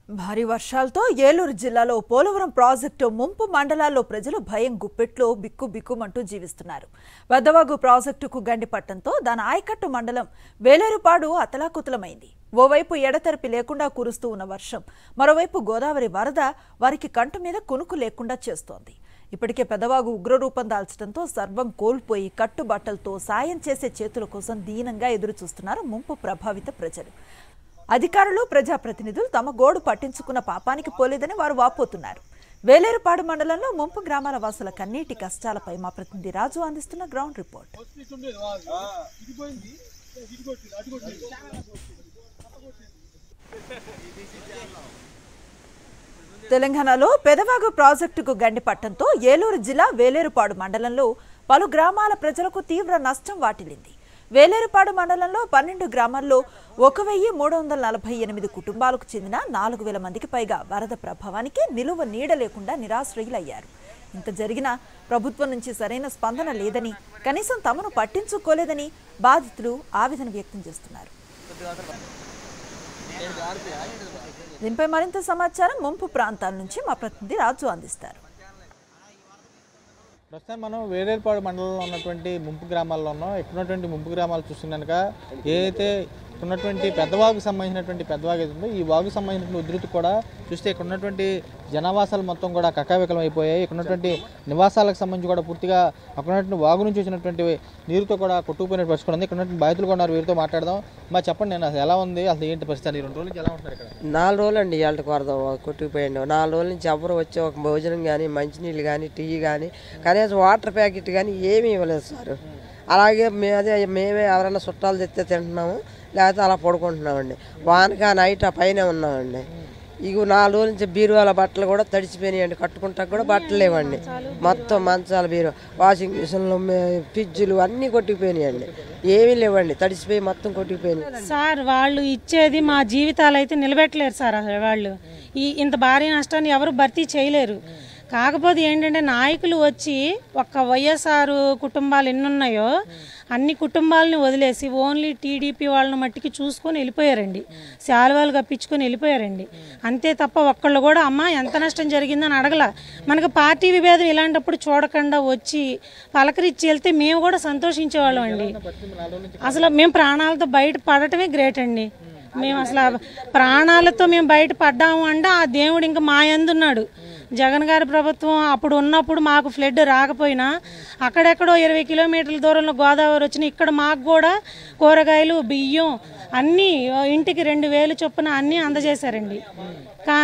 భారీ వర్షాలతో ఏలూరు జిల్లాలో పోలవరం ప్రాజెక్టు ముంపు మండలాల్లో ప్రజలు భయం గుప్పెట్లో బిక్కు బిక్కుమంటూ జీవిస్తున్నారు వద్దవాగు ప్రాజెక్టుకు గండిపట్టంతో దాని ఆయకట్టు మండలం వేలేరుపాడు అతలాకుతలమైంది ఓవైపు ఎడతెరపి లేకుండా కురుస్తూ ఉన్న వర్షం మరోవైపు గోదావరి వరద వారికి కంటు మీద కునుకు లేకుండా చేస్తోంది ఇప్పటికే పెదవాగు ఉగ్రరూపం దాల్చడంతో సర్వం కోల్పోయి కట్టుబట్టలతో సాయం చేసే చేతుల కోసం దీనంగా ఎదురు చూస్తున్నారు ముంపు ప్రభావిత ప్రజలు అధికారులు ప్రజాప్రతినిధులు తమ గోడు పట్టించుకున్న పాపానికి పోలేదని వారు వాపోతున్నారు వేలేరుపాడు మండలంలో ముంపు గ్రామాల వాసుల కన్నీటి కష్టాలపై మా ప్రతినిధి రాజు అందిస్తున్న గ్రౌండ్ రిపోర్ట్ తెలంగాణలో పెదవాగు ప్రాజెక్టుకు గండిపట్టంతో ఏలూరు జిల్లా వేలేరుపాడు మండలంలో పలు గ్రామాల ప్రజలకు తీవ్ర నష్టం వాటిల్లింది వేలేరుపాడు మండలంలో పన్నెండు గ్రామాల్లో ఒక వెయ్యి మూడు వందల నలభై ఎనిమిది కుటుంబాలకు చెందిన నాలుగు వేల మందికి పైగా వరద ప్రభావానికి నిలువ నీడ లేకుండా నిరాశ్రయులయ్యారు ఇంత జరిగినా ప్రభుత్వం నుంచి సరైన స్పందన లేదని కనీసం తమను పట్టించుకోలేదని బాధితులు ఆవేదన వ్యక్తం చేస్తున్నారు దీనిపై మరింత సమాచారం ముంపు ప్రాంతాల నుంచి మా ప్రతినిధి రాజు అందిస్తారు ప్రస్తుతం మనం వేరేపాడు మండలంలో ఉన్నటువంటి ముంపు గ్రామాల్లో ఉన్నాం ఇక్కడ ఉన్నటువంటి ముంపు గ్రామాలు చూస్తున్నాక ఏదైతే ఇక్కడ ఉన్నటువంటి పెద్దవాగుకు సంబంధించినటువంటి పెద్దవాగు ఏది ఉందో ఈ వాగుకు సంబంధించినటువంటి ఉధృతి కూడా చూస్తే ఇక్కడ ఉన్నటువంటి జనావాసాలు మొత్తం కూడా కకావికలం అయిపోయాయి ఇక్కడ ఉన్నటువంటి నివాసాలకు సంబంధించి కూడా పూర్తిగా అక్కడ ఉన్నటువంటి వాగు నుంచి వచ్చినటువంటి నీరుతో కూడా కొట్టుకుపోయిన పరిస్థితి ఉంది ఇక్కడ ఉన్నటువంటి బాధితులు కూడా ఉన్నారు వీరితో మాట్లాడదాం మా చెప్పండి నేను అసలు ఎలా ఉంది అసలు ఏంటి పరిస్థితి ఈ రెండు రోజుల నుంచి ఎలా ఉంటున్నారు ఇక్కడ నాలుగు రోజులు అండి ఇవాళ వరద కొట్టుకుపోయింది నాలుగు రోజుల నుంచి ఎవరు వచ్చి ఒక భోజనం కానీ మంచినీళ్ళు కానీ టీ కానీ కనీసం వాటర్ ప్యాకెట్ కానీ ఏమీ ఇవ్వలేదు సార్ అలాగే మే అదే మేమే ఎవరైనా చుట్టాలు తెస్తే తింటున్నాము లేకపోతే అలా పడుకుంటున్నామండి వానకి ఆ నైట్ ఆ పైన ఉన్నామండి ఇగో నాలుగు రోజుల నుంచి బీరువాల బట్టలు కూడా తడిచిపోయినాయండి కట్టుకుంటా కూడా బట్టలు లేవండి మొత్తం మంచాల బీరు వాషింగ్ మిషన్లు మే- ఫ్రిడ్జులు అన్నీ కొట్టుకుపోయినాయండి ఏమీ లేవండి తడిసిపోయి మొత్తం కొట్టుకుపోయినాయి సార్ వాళ్ళు ఇచ్చేది మా జీవితాలు అయితే నిలబెట్టలేరు సార్ అసలు వాళ్ళు ఈ ఇంత భారీ నష్టాన్ని ఎవరు భర్తీ చేయలేరు కాకపోతే ఏంటంటే నాయకులు వచ్చి ఒక్క వైఎస్ఆర్ కుటుంబాలు ఎన్ని ఉన్నాయో అన్ని కుటుంబాలని వదిలేసి ఓన్లీ టీడీపీ వాళ్ళని మట్టికి చూసుకొని వెళ్ళిపోయారండి శాలువాలు కప్పించుకొని వెళ్ళిపోయారండి అంతే తప్ప ఒక్కళ్ళు కూడా అమ్మ ఎంత నష్టం జరిగిందని అడగల మనకు పార్టీ విభేదం ఇలాంటప్పుడు చూడకుండా వచ్చి పలకరించి వెళ్తే మేము కూడా సంతోషించేవాళ్ళం అండి అసలు మేము ప్రాణాలతో బయట పడటమే గ్రేట్ అండి మేము అసలు ఆ ప్రాణాలతో మేము బయట పడ్డాము అంటే ఆ దేవుడు ఇంకా మా ఎందున్నాడు జగన్ గారి ప్రభుత్వం అప్పుడు ఉన్నప్పుడు మాకు ఫ్లడ్ రాకపోయినా అక్కడెక్కడో ఇరవై కిలోమీటర్ల దూరంలో గోదావరి వచ్చిన ఇక్కడ మాకు కూడా కూరగాయలు బియ్యం అన్నీ ఇంటికి రెండు వేలు చొప్పున అన్నీ అందజేశారండి కా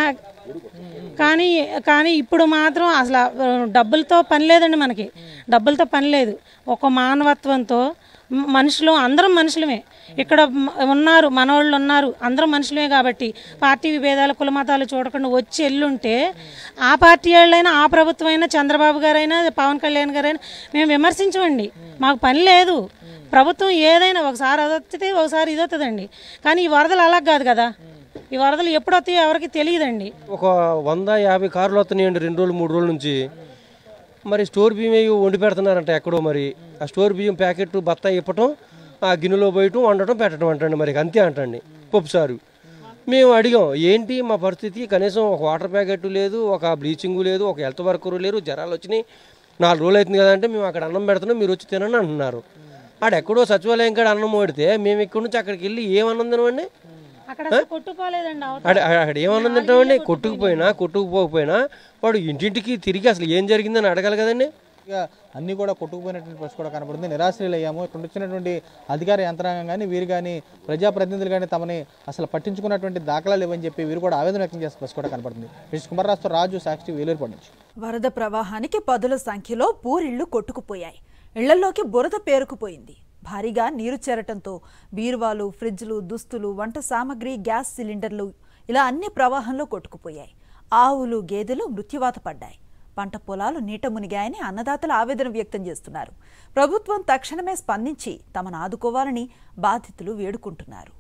కానీ కానీ ఇప్పుడు మాత్రం అసలు ఆ, డబ్బులతో పని లేదండి మనకి డబ్బులతో పని లేదు ఒక మానవత్వంతో మ- మనుషులు అందరం మనుషులమే ఇక్కడ మ- ఉన్నారు మనవాళ్ళు ఉన్నారు అందరం మనుషులమే కాబట్టి పార్టీ విభేదాలు కులమతాలు చూడకుండా వచ్చి ఎల్లుంటే ఆ పార్టీ వాళ్ళైనా ఆ ప్రభుత్వం అయినా చంద్రబాబు గారైనా పవన్ కళ్యాణ్ గారైనా మేము విమర్శించమండి మాకు పని లేదు ప్రభుత్వం ఏదైనా ఒకసారి అది వస్తుంది ఒకసారి ఇది వస్తుందండి కానీ ఈ వరదలు అలా కాదు కదా ఈ వరదలు ఎప్పుడు వస్తాయో ఎవరికి తెలియదండి ఒక వంద యాభై కార్లు వస్తున్నాయండి రెండు రోజులు మూడు రోజుల నుంచి మరి స్టోర్ బియ్యం ఏవో వండి పెడుతున్నారంట ఎక్కడో మరి ఆ స్టోర్ బియ్యం ప్యాకెట్ బత్తా ఇప్పటం ఆ గిన్నెలో పోయటం వండటం పెట్టడం అంటండి మరి అంతే అంటండి పప్పు సారు మేము అడిగాం ఏంటి మా పరిస్థితి కనీసం ఒక వాటర్ ప్యాకెట్ లేదు ఒక బ్లీచింగ్ లేదు ఒక హెల్త్ వర్కర్ లేరు జ్వరాలు వచ్చినాయి నాలుగు రోజులు అవుతుంది కదా అంటే మేము అక్కడ అన్నం పెడుతున్నాం మీరు వచ్చి తినండి అంటున్నారు ఆడ ఎక్కడో సచివాలయం కాడ అన్నం పెడితే మేము ఇక్కడ నుంచి అక్కడికి వెళ్ళి ఏమన్నం తినమండి అక్కడ అసలు కొట్టుకోలేదండి అవతల. అక్కడ అక్కడ ఏమన్నా తింటామండి కొట్టుకుపోయినా కొట్టుకుపోకపోయినా వాడు ఇంటింటికి తిరిగి అసలు ఏం జరిగిందని అడగాలి కదండి ఇక అన్నీ కూడా కొట్టుకుపోయినటువంటి పరిస్థితి కూడా కనబడుతుంది నిరాశ్రయులు అయ్యాము ఇక్కడ వచ్చినటువంటి అధికార యంత్రాంగం కానీ వీరు కానీ ప్రజాప్రతినిధులు కానీ తమని అసలు పట్టించుకున్నటువంటి దాఖలాలు లేవని చెప్పి వీరు కూడా ఆవేదన వ్యక్తం చేసే పరిస్థితి కూడా కనబడుతుంది హెచ్ కుమార్ రాజుతో రాజు సాక్షి వేలూరుపాడు నుంచి వరద ప్రవాహానికి పదుల సంఖ్యలో పూరిళ్లు కొట్టుకుపోయాయి ఇళ్లలోకి బురద పేరుకుపోయింది భారీగా నీరు చేరటంతో బీరువాలు ఫ్రిడ్జ్లు దుస్తులు వంట సామాగ్రి గ్యాస్ సిలిండర్లు ఇలా అన్ని ప్రవాహంలో కొట్టుకుపోయాయి ఆవులు గేదెలు మృత్యువాత పడ్డాయి పంట పొలాలు నీట మునిగాయని అన్నదాతలు ఆవేదన వ్యక్తం చేస్తున్నారు ప్రభుత్వం తక్షణమే స్పందించి తమను ఆదుకోవాలని బాధితులు వేడుకుంటున్నారు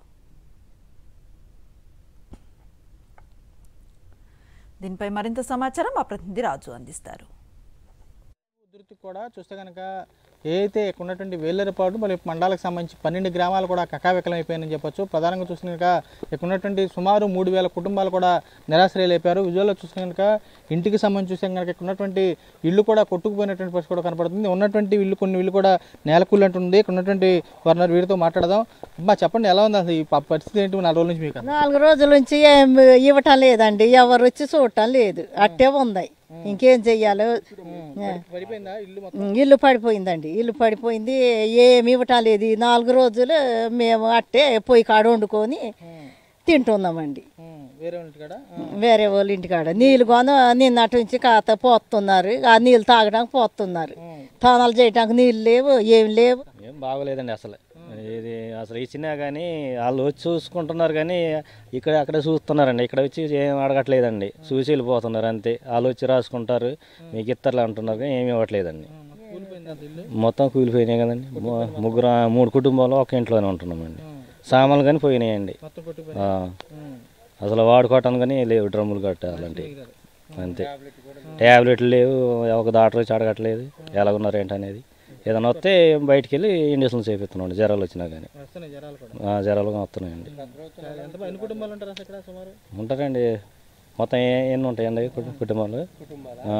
దీనిపై మరింత సమాచారం మా ప్రతినిధి రాజు అందిస్తారు ఉధృతి కూడా చూస్తే కనుక ఏదైతే ఇక్కడ ఉన్నటువంటి వేలేరుపాటు మరి మండలాలకు సంబంధించి పన్నెండు గ్రామాలు కూడా కకావికలం అయిపోయాయని చెప్పొచ్చు ప్రధానంగా చూస్తే కనుక ఇక్కడ ఉన్నటువంటి సుమారు మూడు వేల కుటుంబాలు కూడా నిరాశ్రయులైపోయారు విజువల్లో చూస్తే కనుక ఇంటికి సంబంధించి చూస్తే కనుక ఇక్కడ ఉన్నటువంటి ఇల్లు కూడా కొట్టుకుపోయినటువంటి పరిస్థితి కూడా కనపడుతుంది ఉన్నటువంటి ఇల్లు కొన్ని ఇల్లు కూడా నేలకూలు అంటుంది ఇక్కడ ఉన్నటువంటి వారిని వీరితో మాట్లాడదాం అమ్మా చెప్పండి ఎలా ఉంది అసలు ఈ ప- పరిస్థితి ఏంటి నాలుగు రోజుల నుంచి మీకు నాలుగు రోజుల నుంచి ఏం ఇవ్వటం లేదండి ఎవరు వచ్చి చూడటం లేదు అట్టే ఉంది ఇంకేం చెయ్యాలో పడిపోయిందా ఇల్లు మొత్తం ఉమ్, ఇల్లు పడిపోయిందండి ఇల్లు పడిపోయింది ఏమి ఇవ్వటం లేదు ఈ నాలుగు రోజులు మేము అట్టే పొయ్యి కాడ వండుకొని తింటున్నామండి ఉమ్, వేరే వాళ్ళ కాడ వేరే వాళ్ళ ఇంటికాడ నీళ్ళు కొన నిన్నటి నుంచి కాత పోతున్నారు ఆ నీళ్ళు తాగడానికి పోతున్నారు తానాలు చేయడానికి నీళ్ళు లేవు ఏం లేవు ఏం బాగోలేదండి అసలు ఇది అసలు ఇచ్చినా కానీ వాళ్ళు వచ్చి చూసుకుంటున్నారు కానీ ఇక్కడ అక్కడ చూస్తున్నారండి ఇక్కడ వచ్చి ఏం అడగట్లేదండి చూసి వెళ్ళిపోతున్నారు అంతే వాళ్ళు వచ్చి రాసుకుంటారు మీకు ఇత్తర్లు అంటున్నారు కానీ ఏమి ఇవ్వట్లేదండి కూలిపోయింది అంత ఇల్లు మొత్తం కూలిపోయినాయి కదండి ము- ముగ్గురు మూడు కుటుంబాలు ఒక ఇంట్లోనే ఉంటున్నామండి సామాన్లు కానీ పోయినాయండి మొత్తం కొట్టుకుపోయింది ఆ. అసలు వాడుకోవటానికి కానీ లేవు డ్రమ్ములు కట్ట అలాంటివి అంతే ట్యాబ్లెట్లు లేవు ఒక డాక్టర్ వచ్చి అడగట్లేదు ఎలాగున్నారు ఏంటి అనేది ఏదైనా వస్తే బయటికి వెళ్ళి ఇంజక్షన్లు చేపిస్తున్నాండి జ్వరాలు వచ్చినా కానీ వస్తున్నాయి జ్వరాలు కూడా ఆ, జ్వరాలు కూడా వస్తున్నాయండి ఎంత ఎన్ని కుటుంబాలు ఉంటారు అసలు ఇక్కడ సుమారు ఉంటారండి మొత్తం ఏ- ఎన్ని ఉంటాయండి కుటు- కుటుంబాలు ఆ.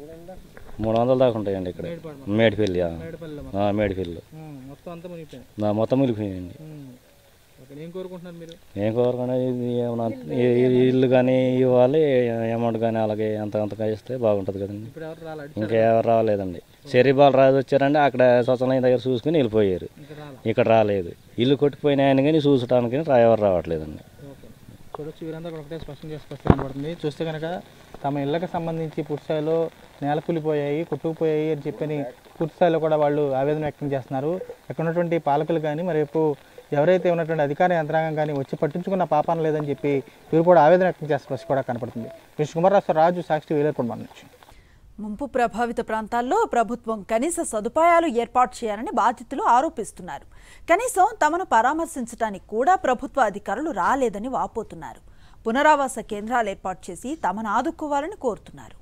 మూడు వందల దాకా ఉంటాయండి ఇక్కడ మేడిపల్లి ఆ. ఆ, మేడిపల్లి ఉమ్, మొత్తం అంతా మునిగిపోయింది నా మొత్తం మిలిపోయాయండి ఉమ్. ఓకే ఏం కోరుకుంటున్నారు మీరు ఏం కోరకుండా ఇది ఏమన్నా ఈ- ఈ ఇల్లు కానీ ఇవ్వాలి అమౌంట్ కానీ అలాగే అంత అంతగా ఇస్తే బాగుంటుంది కదండి ఇప్పుడు ఎవరు రాలే ఇంకా ఎవరు రాలేదండి చెర్రీబాల్ రాజు వచ్చారండి అక్కడ స్వచ్ఛలైన దగ్గర చూసుకుని వెళ్ళిపోయారు ఇక్కడ రాలేదు ఇల్లు కొట్టుకుపోయినాయని కానీ చూసడానికి రా- ఎవరు రావట్లేదండి ఓకే చూడొచ్చు వీరంతా కూడా ఒకటే స్పష్టం చేసుకొస్తే కనబడుతుంది చూస్తే కనుక తమ ఇళ్ళకి సంబంధించి పూర్తిస్థాయిలో నేల కూలిపోయాయి కొట్టుకుపోయాయి అని చెప్పని పూర్తిస్థాయిలో కూడా వాళ్ళు ఆవేదన వ్యక్తం చేస్తున్నారు అక్కడ ఉన్నటువంటి పాలకులు కానీ మరి రేపు ఎవరైతే ఉన్నటువంటి అధికార యంత్రాంగం కానీ వచ్చి పట్టించుకున్న పాపన లేదని చెప్పి వీరు కూడా ఆవేదన వ్యక్తం చేస్తున్న పరిస్థితి కూడా కనపడుతుంది విష్ణు కుమార్ రాష్ట్ర రాజు సాక్షి వేలేరు నుంచి ముంపు ప్రభావిత ప్రాంతాల్లో ప్రభుత్వం కనీస సదుపాయాలు ఏర్పాటు చేయాలని బాధితులు ఆరోపిస్తున్నారు కనీసం తమను పరామర్శించడానికి కూడా ప్రభుత్వ అధికారులు రాలేదని వాపోతున్నారు పునరావాస కేంద్రాలు ఏర్పాటు చేసి తమను ఆదుకోవాలని కోరుతున్నారు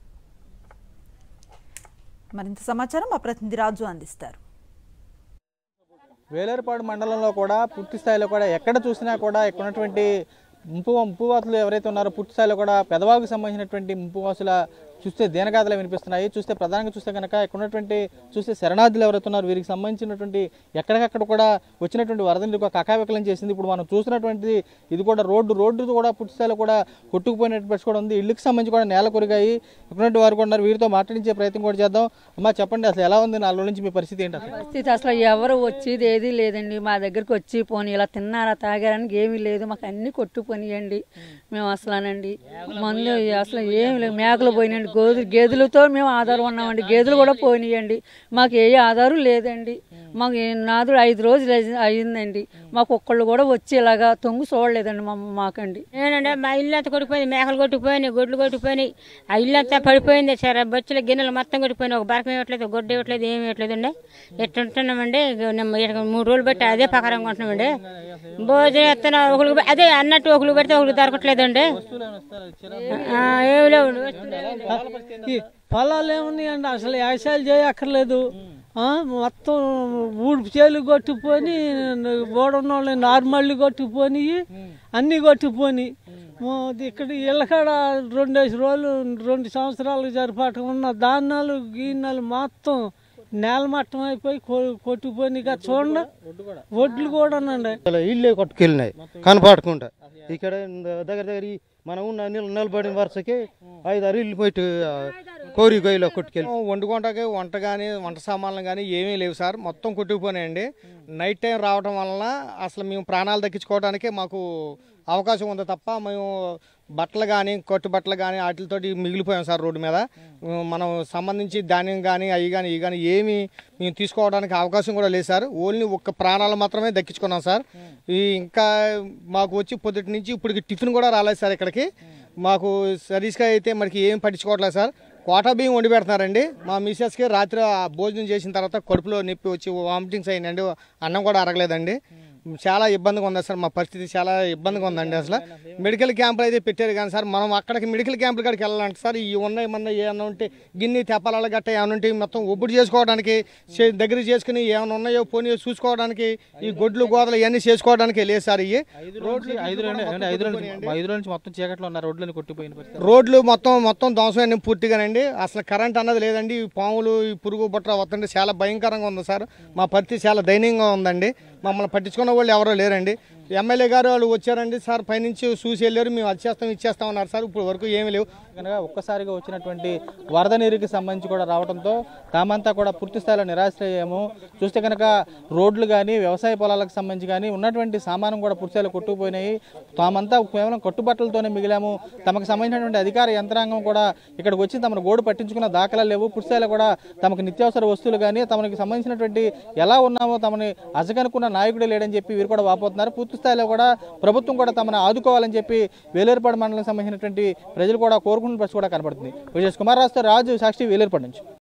మరింత సమాచారం మా ప్రతినిధి రాజు అందిస్తారు వేలేరుపాడు మండలంలో కూడా పూర్తి స్థాయిలో కూడా ఎక్కడ చూసినా కూడా ఇక్కడ ఉన్నటువంటి ముంపు ముంపువాసులు ఎవరైతే ఉన్నారో పూర్తి స్థాయిలో కూడా పెదవాకు సంబంధించినటువంటి ముంపువాసుల చూస్తే దీనగాథలు వినిపిస్తున్నాయి చూస్తే ప్రధానంగా చూస్తే కనుక ఇక్కడ ఉన్నటువంటి చూస్తే శరణార్థులు ఎవరైతే ఉన్నారో వీరికి సంబంధించినటువంటి ఎక్కడికక్కడ కూడా వచ్చినటువంటి వరద నీరు కకావికలం చేసింది ఇప్పుడు మనం చూసినటువంటిది ఇది కూడా రోడ్డు రోడ్డు కూడా పూర్తి స్థాయిలో కూడా కొట్టుకుపోయినటువంటి పరిస్థితి కూడా ఉంది ఇళ్ళకి సంబంధించి కూడా నేల కొరిగాయి ఇటువంటి వారు కూడా ఉన్నారు వీరితో మాట్లాడించే ప్రయత్నం కూడా చేద్దాం అమ్మా చెప్పండి అసలు ఎలా ఉంది నాలుగు రోజుల నుంచి మీ పరిస్థితి ఏంటి అసలు పరిస్థితి అసలు ఎవరు వచ్చేది ఏది లేదండి మా దగ్గరికి వచ్చి పోనీ ఇలా తిన్నారా తాగారని ఏమీ లేదు మాకు అన్ని కొట్టుపోనియండి మేము అసలానండి మందు అసలు ఏమి లేదు మేకలు పోయినండి గోధు గేదెలతో మేము ఆధారం ఉన్నామండి గేదెలు కూడా పోనీయండి మాకు ఏ ఆధారం లేదండి మాకు ఏ- నాదు ఐదు రోజులు అయి- అయిందండి మాకు ఒక్కళ్ళు కూడా వచ్చి ఇలాగా తొంగు చూడలేదండి మా మాకండి నేనండి మా ఇల్లు అంతా కొట్టుకుపోయింది మేకలు కొట్టుకుపోయినాయి గొడ్లు కొట్టుకుపోయినాయి ఆ ఇల్లు అంతా పడిపోయింది సరే బొచ్చుల గిన్నెలు మొత్తం కొట్టుకుపోయినాయి ఒక బరకం ఇవ్వట్లేదు గొడ్డ ఇవ్వట్లేదు ఏమి ఇవ్వట్లేదు అండి ఎట్లా ఉంటున్నామండి ఇక నిమ్మ ఈడ మూడు రోజులు బట్టి అదే ప్రకారంగా ఉంటున్నామండి భోజనం ఎత్తన ఒకరికి అదే అన్నట్టు ఒకరికి పెడితే ఒకరికి దొరకట్లేదండి ఆ, ఏమి లేవు ఈ పొలాలు ఏమున్నాయండి అసలు వ్యవసాయాలు చేయక్కర్లేదు ఆ, మొత్తం ఊడుపు చేలు కొట్టుకొని బోడున్న నార్మల్ కొట్టుకొని అన్నీ కొట్టుకొని ఇక్కడ ఇళ్ళకాడ రెండేసి రోజులు రెండు సంవత్సరాలు జరిపాటు ఉన్న ధాన్యాలు గీనాలు మొత్తం నేల మట్టం అయిపోయి కొ- కొట్టుకొని ఇక చూడండి ఒడ్లు కూడానండి అసలు ఇల్లే కొట్టుకెళ్ళినాయి కనపడకుండా ఇక్కడ దగ్గర దగ్గర ఈ మనం ఉన్న నిల నిలబడిన వరుసకి ఐదు ఆరు ఇల్లు పోయి కోరి గొయ్యిలో కొట్టుకెళ్ళి వండుకోవటానికి వంట కానీ వంట సామాన్లు కానీ ఏమీ లేవు సార్ మొత్తం కొట్టుకుపోయినాయండి నైట్ టైం రావడం వలన అసలు మేము ప్రాణాలు దక్కించుకోవడానికి మాకు అవకాశం ఉంది తప్ప మేము బట్టలు కానీ కొట్టు బట్టలు కానీ వాటితోటి మిగిలిపోయాం సార్ రోడ్డు మీద మనం సంబంధించి ధాన్యం కానీ అవి కానీ ఇవి కానీ ఏమి మేము తీసుకోవడానికి అవకాశం కూడా లేదు సార్ ఓన్లీ ఒక్క ప్రాణాలు మాత్రమే దక్కించుకున్నాం సార్ ఈ ఇంకా మాకు వచ్చి పొద్దుటి నుంచి ఇప్పటికి టిఫిన్ కూడా రాలేదు సార్ ఇక్కడికి మాకు సరీస్గా అయితే మనకి ఏం పట్టించుకోవట్లేదు సార్ కోటా బియ్యం వండి పెడుతున్నారండి మా మిస్సెస్కి రాత్రి ఆ భోజనం చేసిన తర్వాత కడుపులో నొప్పి వచ్చి వామిటింగ్స్ అయిందండి అన్నం కూడా అరగలేదండి చాలా ఇబ్బందిగా ఉంది సార్ మా పరిస్థితి చాలా ఇబ్బందిగా ఉందండి అసలు మెడికల్ క్యాంపులు అయితే పెట్టారు కానీ సార్ మనం అక్కడికి మెడికల్ క్యాంపుల కాడికి వెళ్ళాలంటే సార్ ఈ ఉన్నాయి మన ఏమైనా ఉంటే గిన్నె తెప్పాల గట్ట ఏమైనా ఉంటే మొత్తం ఒప్పుడు చేసుకోవడానికి చే- దగ్గర చేసుకుని ఏమైనా ఉన్నాయో పోనీ చూసుకోవడానికి ఈ గొడ్లు గోదలు ఇవన్నీ చేసుకోవడానికి లేదు సార్ ఇవి ఐదు రోజులు ఐదు రోజులు అంటే ఐదు రోజులు ఐదు రోజుల నుంచి మొత్తం చీకట్లో ఉన్న రోడ్లను కొట్టిపోయిన పరిస్థితి రోడ్లు మొత్తం మొత్తం ధ్వంసమైన పూర్తిగానండి అసలు కరెంట్ అన్నది లేదండి ఈ పాములు ఈ పురుగు బుట్ర వస్తుంటే చాలా భయంకరంగా ఉంది సార్ మా పరిస్థితి చాలా దయనీయంగా ఉందండి మమ్మల్ని పట్టించుకున్న వాళ్ళు ఎవరో లేరండి ఎమ్మెల్యే గారు వాళ్ళు వచ్చారండి సార్ పైనుంచి చూసి వెళ్ళారు మేము అది చేస్తాం ఇది చేస్తాం అన్నారు సార్ ఇప్పుడు వరకు ఏమీ లేవు కనుక ఒక్కసారిగా వచ్చినటువంటి వరద నీరుకి సంబంధించి కూడా రావడంతో తామంతా కూడా పూర్తి స్థాయిలో నిరాశ్రయ్యాము చూస్తే కనుక రోడ్లు కానీ వ్యవసాయ పొలాలకు సంబంధించి కానీ ఉన్నటువంటి సామానం కూడా పూర్తి స్థాయిలో కొట్టుకుపోయినాయి తామంతా కేవలం కట్టుబట్టలతోనే మిగిలాము తమకు సంబంధించినటువంటి అధికార యంత్రాంగం కూడా ఇక్కడికి వచ్చి తమను గోడు పట్టించుకున్న దాఖలాలు లేవు పూర్తి స్థాయిలో కూడా తమకు నిత్యావసర వస్తువులు కానీ తమకి సంబంధించినటువంటి ఎలా ఉన్నామో తమని అజగనుకున్న నాయకుడే లేడని చెప్పి వీరు కూడా వాపోతున్నారు పూర్తి స్థాయిలో కూడా ప్రభుత్వం కూడా తమను ఆదుకోవాలని చెప్పి వేలేరుపాడు మండలం సంబంధించినటువంటి ప్రజలు కూడా కోరుకుంటున్న పరిస్థితి కూడా కనబడుతుంది విజయ్ కుమార్ రాజు రాజు సాక్షి వేలేరుపాడు నుంచి